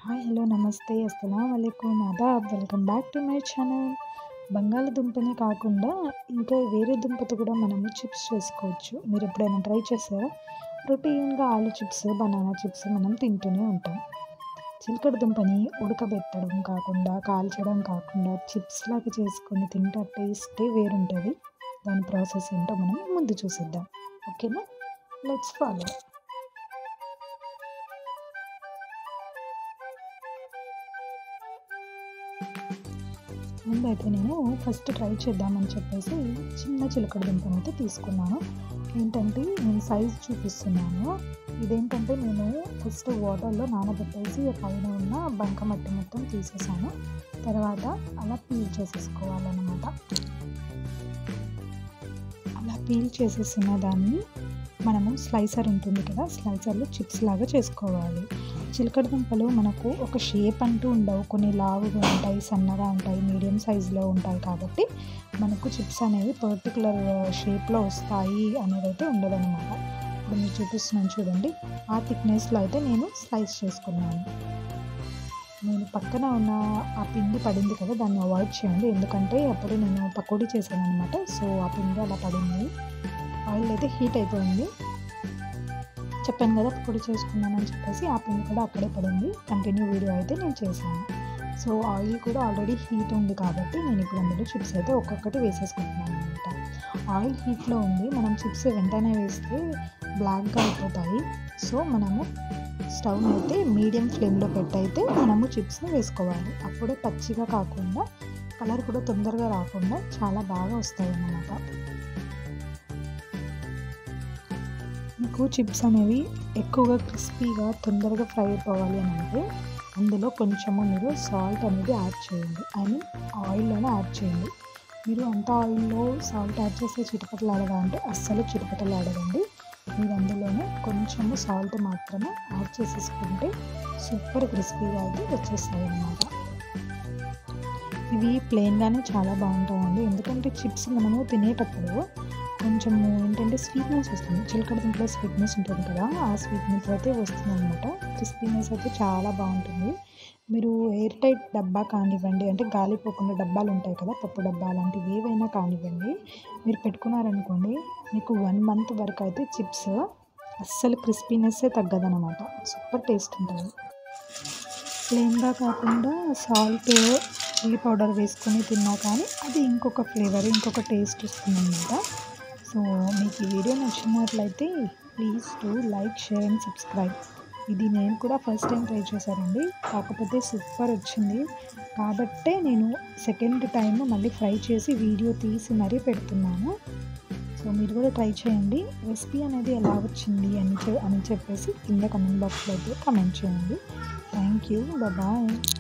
hi hello నమస్తే అస్సలం వాలేకుమ్ ఆదాబ్ welcome back to my channel బంగాళదుంపని కాకుండా ఇంకా వేరే దుంపతో కూడా మనము చిప్స్ చేసుకోవచ్చు మీరు ఎప్పుడైనా ట్రై చేస్తారా రొటీన్గా ఆలు చిప్స్ బనానా చిప్స్ మనం తింటూనే ఉంటాం చిలకడ దుంపని ఉడకబెట్టడం కాకుండా కాల్చడం కాకుండా చిప్స్ లాగా చేసుకొని తింటే టేస్టే వేరుంటుంది దాని ప్రాసెస్ ఏంటో మనం ముందు చూసేద్దాం ఓకేనా లెట్స్ ఫాలో ముందైతే నేను ఫస్ట్ ట్రై చేద్దామని చెప్పేసి చిన్న చిలకడ దుంపను అయితే తీసుకున్నాను ఏంటంటే నేను సైజ్ చూపిస్తున్నాను ఇదేంటంటే నేను ఫస్ట్ వాటర్లో నానబెట్టేసి పైన ఉన్న బంక మట్టి మొత్తం తీసేసాను తర్వాత అలా పీల్ చేసేసుకోవాలన్నమాట అలా పీల్ చేసేసిన దాన్ని మనము స్లైసర్ ఉంటుంది కదా స్లైసర్లో చిప్స్ లాగా చేసుకోవాలి చిలకడ దుంపలు మనకు ఒక షేప్ అంటూ ఉండవు కొన్ని లావుగా ఉంటాయి సన్నగా ఉంటాయి మీడియం సైజులో ఉంటాయి కాబట్టి మనకు చిప్స్ అనేవి పర్టికులర్ షేప్లో వస్తాయి అనేది అయితే ఉండదన్నమాట ఇప్పుడు మీరు చూపిస్తున్నాను చూడండి ఆ థిక్నెస్లో అయితే నేను స్లైస్ చేసుకున్నాను నేను పక్కన ఉన్న ఆ పిండి పడింది కదా దాన్ని అవాయిడ్ చేయండి ఎందుకంటే అప్పుడు నేను పకోడీ చేశాను అనమాట సో ఆ పిండి అలా పడింది ఆయిల్ అయితే హీట్ అయిపోయింది చెప్పాను కదా పకోడీ చేసుకున్నానని చెప్పేసి ఆ పిండి కూడా అక్కడే పడింది కంటిన్యూ వీడియో అయితే నేను చేశాను సో ఆయిల్ కూడా ఆల్రెడీ హీట్ ఉంది కాబట్టి నేను ఇప్పుడు అందులో చిప్స్ అయితే ఒక్కొక్కటి వేసేసుకుంటున్నాను అనమాట ఆయిల్ హీట్లో ఉంది మనం చిప్స్ వెంటనే వేస్తే బ్లాక్గా అయిపోతాయి సో మనము స్టవ్ అయితే మీడియం ఫ్లేమ్లో పెట్టయితే మనము చిప్స్ని వేసుకోవాలి అప్పుడే పచ్చిగా కాకుండా కలర్ కూడా తొందరగా రాకుండా చాలా బాగా వస్తాయి అన్నమాట మీకు చిప్స్ అనేవి ఎక్కువగా క్రిస్పీగా తొందరగా ఫ్రై అయిపోవాలి అని అంటే అందులో కొంచెము మీరు సాల్ట్ అనేది యాడ్ చేయండి ఐ మీన్ ఆయిల్లోనే యాడ్ చేయండి మీరు అంత ఆయిల్లో సాల్ట్ యాడ్ చేస్తే చిటపటలాడగా అంటే అస్సలు చిటపటలాడదండి మీరు అందులోనే కొంచెము సాల్ట్ మాత్రమే యాడ్ చేసేసుకుంటే సూపర్ క్రిస్పీగా అయితే వచ్చేస్తాయి అన్నమాట ఇవి ప్లెయిన్గానే చాలా బాగుంటాయండి ఎందుకంటే చిప్స్ మనము తినేటప్పుడు కొంచెము ఏంటంటే స్వీట్నెస్ వస్తుంది చిలకడ దుంపలో స్వీట్నెస్ ఉంటుంది కదా ఆ స్వీట్నెస్ అయితే వస్తుంది అనమాట క్రిస్పీనెస్ అయితే చాలా బాగుంటుంది మీరు ఎయిర్ టైట్ డబ్బా కానివ్వండి అంటే గాలిపోకుండా డబ్బాలు ఉంటాయి కదా పప్పు డబ్బా లాంటివి ఏవైనా కానివ్వండి మీరు పెట్టుకున్నారనుకోండి మీకు వన్ మంత్ వరకు అయితే చిప్స్ అస్సలు క్రిస్పీనెస్సే తగ్గదనమాట సూపర్ టేస్ట్ ఉంటుంది ప్లెయిన్గా కాకుండా సాల్ట్ చిల్లీ పౌడర్ వేసుకొని తిన్నా కానీ అది ఇంకొక ఫ్లేవర్ ఇంకొక టేస్ట్ వస్తుంది అనమాట సో మీకు ఈ వీడియో నచ్చినట్లయితే please to like share and subscribe ఇది నేను కూడా ఫస్ట్ టైం ట్రై చేశానండి కాకపోతే సూపర్ వచ్చింది కాబట్టే నేను సెకండ్ టైం మళ్ళీ ఫ్రై చేసి వీడియో తీసి మరీ పెడుతున్నాను సో మీరు కూడా ట్రై చేయండి రెసిపీ అనేది ఎలా వచ్చింది అని అని చెప్పేసి కింద కమెంట్ బాక్స్లో అయితే కమెంట్ చేయండి థ్యాంక్ యూ బాయ్